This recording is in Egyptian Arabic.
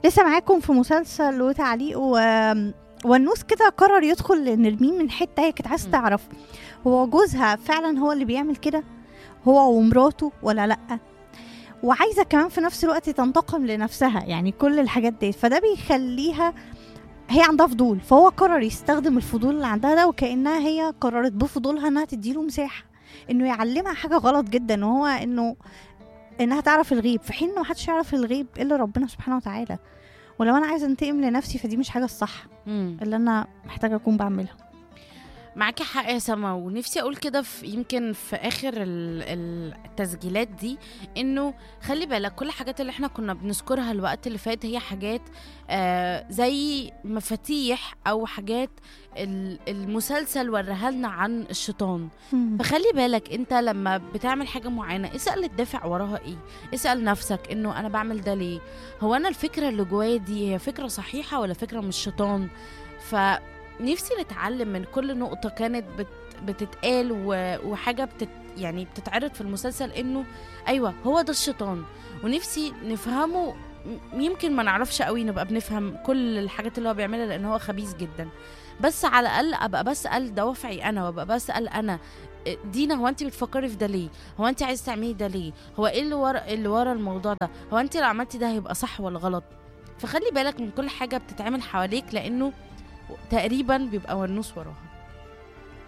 لسه معاكم في مسلسل وتعليق و... والنوس كده قرر يدخل نرمين من حته هي كانت عايزه مم. تعرف هو جوزها فعلا هو اللي بيعمل كده هو ومراته ولا لا وعايزه كمان في نفس الوقت تنتقم لنفسها يعني كل الحاجات دي فده بيخليها هي عندها فضول فهو قرر يستخدم الفضول اللي عندها ده وكانها هي قررت بفضولها انها تديله مساحه انه يعلمها حاجه غلط جدا وهو انه انها تعرف الغيب في حين انه محدش يعرف الغيب الا ربنا سبحانه وتعالى ولو انا عايزه انتقم لنفسي فدي مش حاجه الصح مم. اللي انا محتاجه اكون بعملها معاكي حق يا سما ونفسي اقول كده في يمكن في اخر ال- ال- التسجيلات دي انه خلي بالك كل الحاجات اللي احنا كنا بنذكرها الوقت اللي فات هي حاجات آه زي مفاتيح او حاجات ال- المسلسل وراها لنا عن الشيطان فخلي بالك انت لما بتعمل حاجه معينه اسال الدافع وراها ايه اسال نفسك انه انا بعمل ده ليه هو انا الفكره اللي جوايا دي هي فكره صحيحه ولا فكره مش شيطان فنفسي نتعلم من كل نقطه كانت بت بتتقال و- وحاجه بتت يعني بتتعرض في المسلسل انه ايوه هو ده الشيطان ونفسي نفهمه م- يمكن ما نعرفش قوي نبقى بنفهم كل الحاجات اللي هو بيعملها لان هو خبيث جدا بس على الاقل ابقى بسال دوافعي انا وابقى بسال انا دينا هو انت بتفكري في ده ليه هو انت عايز تعملي ده ليه هو ايه اللي ورا اللي ورا الموضوع ده هو انت لو عملتي ده هيبقى صح ولا غلط فخلي بالك من كل حاجه بتتعمل حواليك لانه تقريبا بيبقى ونوس وراها